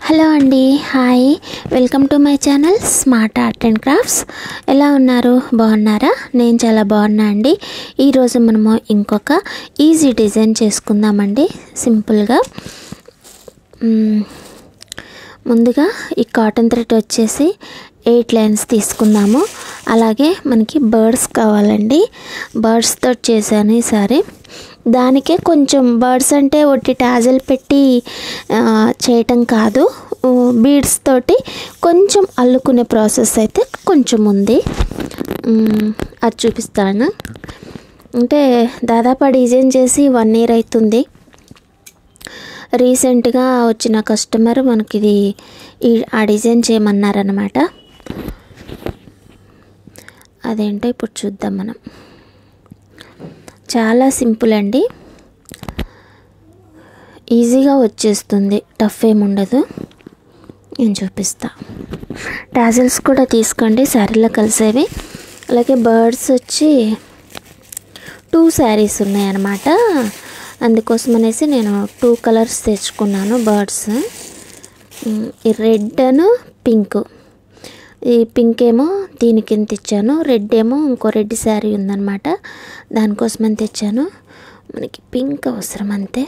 Hello అండి hi welcome to my channel smart art and crafts ఎలా ఉన్నారు బాగున్నారా నేను చాలా బాగున్నా అండి ఈరోజు మనము ఇంకొక ఈజీ డిజైన్ చేసుకుందామండి సింపుల్గా మ్మ్. ముందుగా ఈ కాటన్ థ్రెడ్ వచ్చేసి ఎయిట్ లైన్స్ తీసుకుందాము అలాగే మనకి బర్డ్స్ కావాలండి బర్డ్స్తో చేశాను ఈసారి దానికే కొంచెం బర్డ్స్ అంటే ఒట్టి టాజల్ పెట్టి ఆ, చేయటం కాదు బీడ్స్ తోటి కొంచెం అల్లుకునే ప్రాసెస్ అయితే కొంచెం ఉంది మ్, అది చూపిస్తాను అంటే దాదాపు ఆ డిజైన్ చేసి వన్ ఇయర్ అవుతుంది రీసెంట్గా వచ్చిన కస్టమర్ మనకి ఇది ఈ ఆ డిజైన్ చేయమన్నారనమాట అదేంటో ఇప్పుడు చూద్దాం మనం చాలా సింపుల్ అండి ఈజీగా వచ్చేస్తుంది టఫ్ ఏమి ఉండదు నేను చూపిస్తా టాజిల్స్ కూడా తీసుకోండి శారీలో కలిసేవి అలాగే బర్డ్స్ వచ్చి టూ శారీస్ ఉన్నాయన్నమాట అందుకోసం అనేసి నేను టూ కలర్స్ తెచ్చుకున్నాను బర్డ్స్ ఈ రెడ్ అను పింక్ ఈ పింక్ ఏమో దీనికి ఎంత ఇచ్చాను రెడ్ ఏమో ఇంకో రెడ్ శారీ ఉందన్నమాట దానికోసమని తెచ్చాను మనకి పింక్ అవసరం అంతే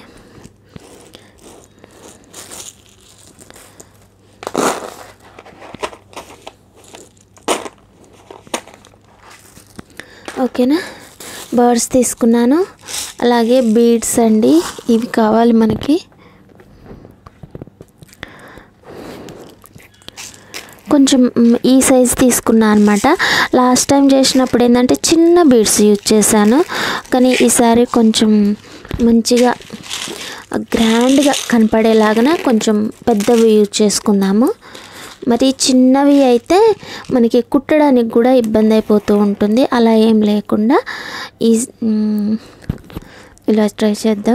ఓకేనా బర్డ్స్ తీసుకున్నాను అలాగే బీడ్స్ అండి ఇవి కావాలి మనకి కొంచెం మ్, ఈ సైజ్ తీసుకున్నా అనమాట లాస్ట్ టైం చేసినప్పుడు ఏంటంటే చిన్న బీడ్స్ యూజ్ చేశాను కానీ ఈసారి కొంచెం మంచిగా గ్రాండ్గా కనపడేలాగా కొంచెం పెద్దవి యూజ్ చేసుకుందాము మరి చిన్నవి అయితే మనకి కుట్టడానికి కూడా ఇబ్బంది అయిపోతూ ఉంటుంది అలా ఏం లేకుండా ఈ మ్, ఇలా ట్రై చేద్దాం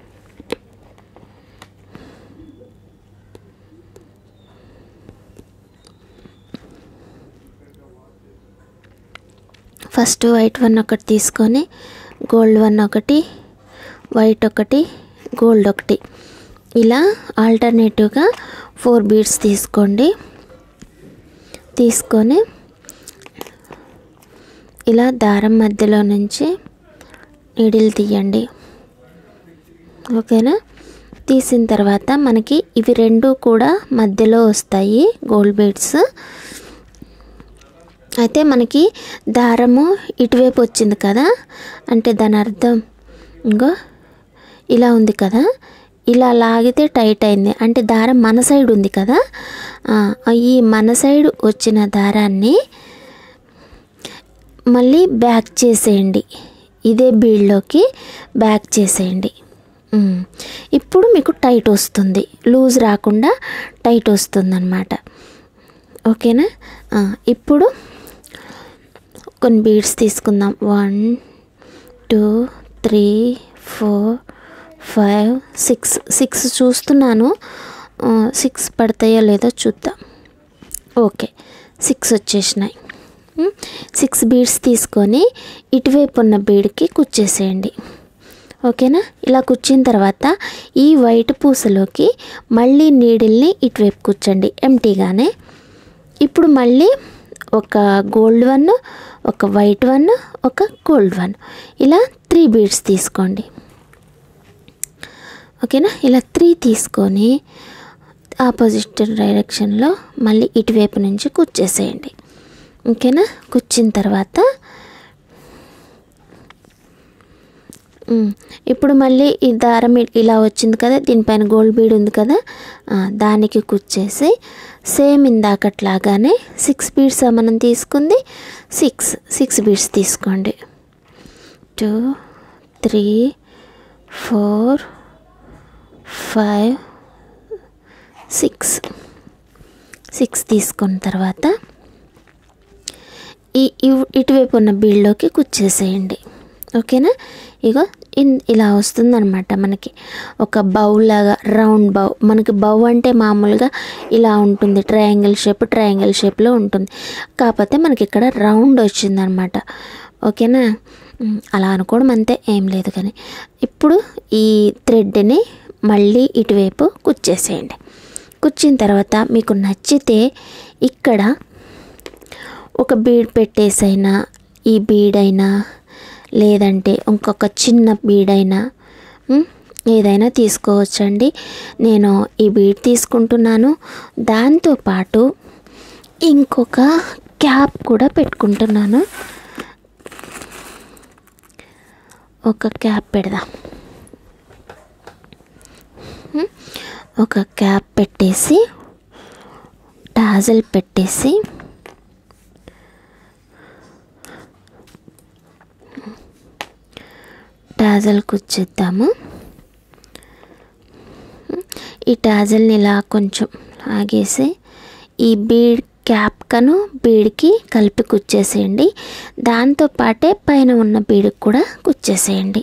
ఫస్ట్ వైట్ వన్ ఒకటి తీసుకొని గోల్డ్ వన్ ఒకటి వైట్ ఒకటి గోల్డ్ ఒకటి ఇలా ఆల్టర్నేటివ్గా ఫోర్ బీడ్స్ తీసుకోండి తీసుకొని ఇలా దారం మధ్యలో నుంచి నీడిల్ తీయండి ఓకేనా తీసిన తర్వాత మనకి ఇవి రెండు కూడా మధ్యలో వస్తాయి గోల్డ్ బీడ్స్ అయితే మనకి దారము ఇటువైపు వచ్చింది కదా అంటే దాని అర్థం ఇంకో ఇలా ఉంది కదా ఇలా లాగితే టైట్ అయింది అంటే దారం మన సైడ్ ఉంది కదా ఆ, ఈ మన సైడ్ వచ్చిన దారాన్ని మళ్ళీ బ్యాక్ చేసేయండి ఇదే బీడ్లోకి బ్యాక్ చేసేయండి ఉమ్. ఇప్పుడు మీకు టైట్ వస్తుంది లూజ్ రాకుండా టైట్ వస్తుంది అనమాట ఓకేనా ఆ, ఇప్పుడు కొన్ని బీడ్స్ తీసుకుందాం one two three four five six six చూస్తున్నాను సిక్స్ పడతాయో లేదో చూద్దాం ఓకే సిక్స్ వచ్చేసినాయి సిక్స్ బీడ్స్ తీసుకొని ఇటువైపు ఉన్న బీడ్కి కుచ్చేసేయండి ఓకేనా ఇలా కుచ్చిన తర్వాత ఈ వైట్ పూసలోకి మళ్ళీ నీడిల్ని ఇటువైపు కూర్చోండి ఎంటీగానే ఇప్పుడు మళ్ళీ ఒక గోల్డ్ వన్ ఒక వైట్ వన్ ఒక గోల్డ్ వన్ ఇలా త్రీ బీడ్స్ తీసుకోండి ఓకేనా ఇలా త్రీ తీసుకొని ఆపోజిట్ డైరెక్షన్లో మళ్ళీ ఇటువైపు నుంచి కుచ్చేసేయండి ఓకేనా కుచ్చిన తర్వాత ఉమ్, ఇప్పుడు మళ్ళీ ఈ దారం ఇ- ఇలా వచ్చింది కదా దీనిపైన గోల్డ్ బీడ్ ఉంది కదా ఆ, దానికి కుచ్చేసి సేమ్ ఇందాకట్లాగానే సిక్స్ బీడ్స్ మనం తీసుకుంది సిక్స్ సిక్స్ బీడ్స్ తీసుకోండి two three four five six six తీసుకున్న తర్వాత ఈ ఇవ్- ఇటువైపు ఉన్న బీడ్లోకి కుచ్చేసేయండి ఓకేనా ఇగో ఇన్ ఇలా వస్తుందన్నమాట మనకి ఒక బౌ లాగా రౌండ్ బౌ మనకి బౌ అంటే మామూలుగా ఇలా ఉంటుంది ట్రయాంగిల్ షేప్ ట్రయాంగిల్ షేప్లో ఉంటుంది కాకపోతే మనకి ఇక్కడ రౌండ్ వచ్చిందనమాట ఓకేనా ఉమ్, అలా అనుకోవడం అంతే ఏం లేదు కానీ ఇప్పుడు ఈ థ్రెడ్ని మళ్ళీ ఇటువైపు కుచ్చేసేయండి కుచ్చిన తర్వాత మీకు నచ్చితే ఇక్కడ ఒక బీడ్ పెట్టేసైనా ఈ బీడైనా లేదంటే ఇంకొక చిన్న బీడైనా ఉమ్, ఏదైనా తీసుకోవచ్చండి నేను ఈ బీడ్ తీసుకుంటున్నాను దాంతోపాటు ఇంకొక క్యాప్ కూడా పెట్టుకుంటున్నాను ఒక క్యాప్ పెడదాం ఉమ్, ఒక క్యాప్ పెట్టేసి టాజల్ పెట్టేసి టాజల్ కుచ్చిద్దాము ఈ టాజల్ని ఇలా కొంచెం ఆగేసి ఈ బీడ్ క్యాప్ కను బీడ్కి కలిపి కుచ్చేసేయండి దాంతో పాటే పైన ఉన్న బీడ్కి కూడా కుచ్చేసేయండి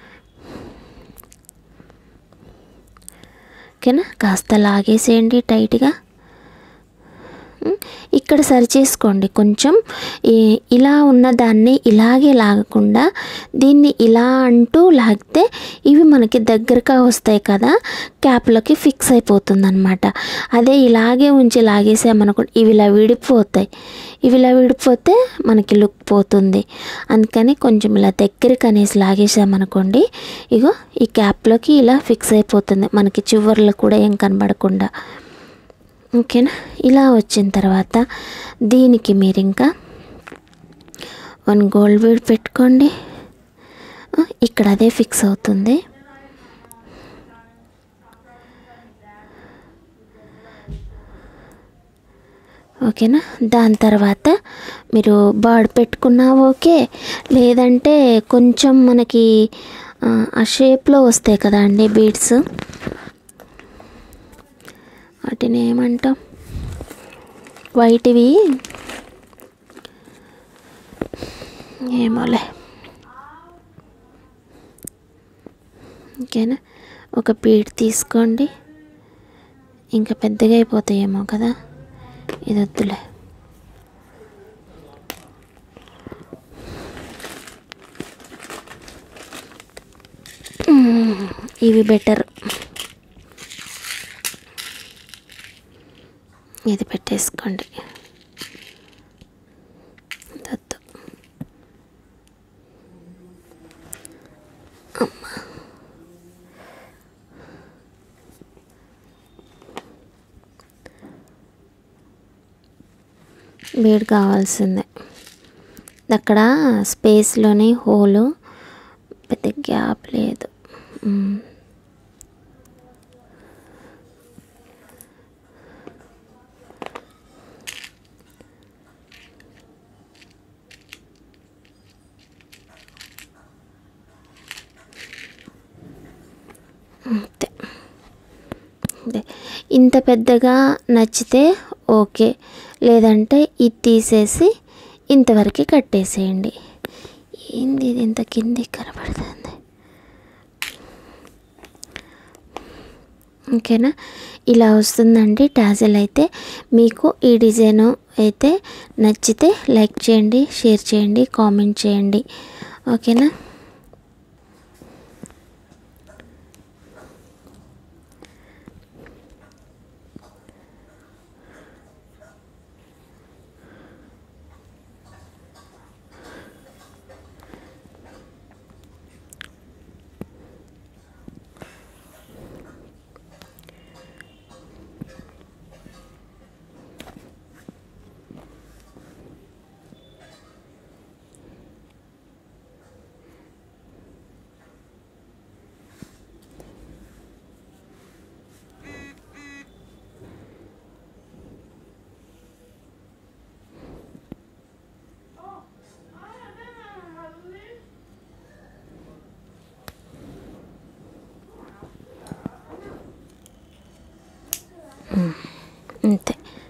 ఓకేనా కాస్త లాగేసేయండి టైట్గా ఉమ్, ఇక్కడ సరి చేసుకోండి కొంచెం ఈ- ఇలా ఉన్న దాన్ని ఇలాగే లాగకుండా దీన్ని ఇలా అంటూ లాగితే ఇవి మనకి దగ్గరగా వస్తాయి కదా క్యాప్లోకి ఫిక్స్ అయిపోతుంది అనమాట అదే ఇలాగే ఉంచి లాగేసామనుకో ఇవి ఇలా విడిపోతాయి ఇవి ఇలా విడిపోతే మనకి లుక్ పోతుంది అందుకని కొంచెం ఇలా దగ్గరికి అనేసి లాగేసామనుకోండి ఇగో ఈ క్యాప్లోకి ఇలా ఫిక్స్ అయిపోతుంది మనకి చివర్లో కూడా ఏం కనబడకుండా ఓకేనా ఇలా వచ్చిన తర్వాత దీనికి మీరు ఇంకా వన్ గోల్డ్ బీడ్ పెట్టుకోండి ఆ, ఇక్కడ అదే ఫిక్స్ అవుతుంది ఓకేనా దాని తర్వాత మీరు బర్డ్ పెట్టుకున్నా ఓకే లేదంటే కొంచెం మనకి ఆ, ఆ షేప్లో వస్తాయి కదా అండి బీడ్స్ వాటిని ఏమంటాం వైట్వి ఏమోలే ఓకేనా ఒక బీడ్ తీసుకోండి ఇంకా పెద్దగా అయిపోతాయేమో కదా ఇది వద్దులే మ్మ్. ఇవి బెటర్ ఇది పెట్టేసుకోండి వద్దు అమ్మా బీడ్ కావాల్సిందే అక్కడ స్పేస్లోని హోలు పెద్ద గ్యాప్ లేదు మ్మ్. అంతే అదే. ఇంత పెద్దగా నచ్చితే ఓకే లేదంటే ఇది తీసేసి ఇంతవరకు కట్టేసేయండి ఏంది ఇది ఇంత కింది కనబడుతుంది ఓకేనా ఇలా వస్తుందండి టాజల్ అయితే మీకు ఈ డిజైన్ అయితే నచ్చితే లైక్ చేయండి షేర్ చేయండి కామెంట్ చేయండి ఓకేనా అంతే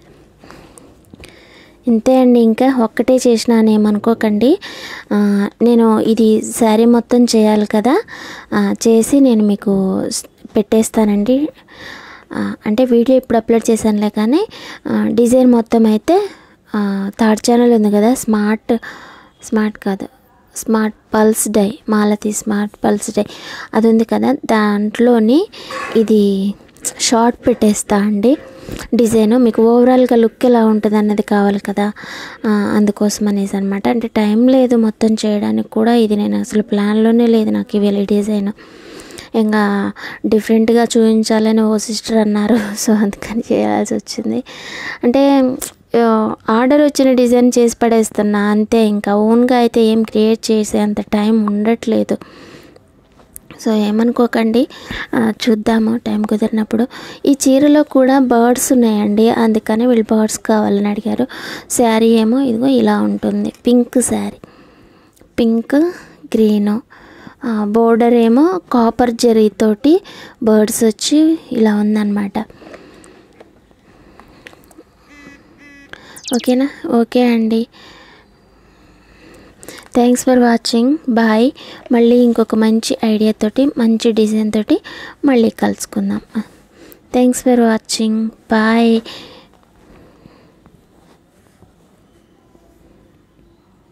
ఇంతే అండి ఇంకా ఒక్కటే చేసినానేమనుకోకండి ఆ, నేను ఇది శారీ మొత్తం చేయాలి కదా ఆ, చేసి నేను మీకు స్- పెట్టేస్తానండి ఆ, అంటే వీడియో ఇప్పుడు అప్లోడ్ చేశానులే కానీ ఆ, డిజైన్ మొత్తం అయితే ఆ, థర్డ్ ఛానల్ ఉంది కదా స్మార్ట్ స్మార్ట్ కాదు smart pulse dye Malathi smart pulse dye అది ఉంది కదా దాంట్లోని ఇది షార్ట్ పెట్టేస్తా అండి డిజైన్ మీకు ఓవరాల్గా లుక్ ఎలా ఉంటుంది అన్నది కావాలి కదా ఆ, అందుకోసం అనేసి అనమాట అంటే టైం లేదు మొత్తం చేయడానికి కూడా ఇది నేను అసలు ప్లాన్లోనే లేదు నాకు ఇవాళ ఈ డిజైన్ ఇంకా డిఫరెంట్గా చూపించాలని ఓ సిస్టర్ అన్నారు సో అందుకని చేయాల్సి వచ్చింది అంటే ఆ, ఆర్డర్ వచ్చిన డిజైన్ చేసి పడేస్తున్నా అంతే ఇంకా ఓన్గా అయితే ఏం క్రియేట్ చేసే అంత టైం ఉండట్లేదు సో ఏమనుకోకండి ఆ, చూద్దాము టైం కుదిరినప్పుడు ఈ చీరలో కూడా బర్డ్స్ ఉన్నాయండి అందుకని వీళ్ళు బర్డ్స్ కావాలని అడిగారు శారీ ఏమో ఇదిగో ఇలా ఉంటుంది pink sari pink green border ఏమో కాపర్ జరీతోటి బర్డ్స్ వచ్చి ఇలా ఉందన్నమాట ఓకేనా ఓకే అండి థ్యాంక్స్ ఫర్ వాచింగ్ బాయ్ మళ్ళీ ఇంకొక మంచి ఐడియా తోటి మంచి డిజైన్ తోటి మళ్ళీ కలుసుకుందాం థ్యాంక్స్ ఫర్ వాచింగ్ బాయ్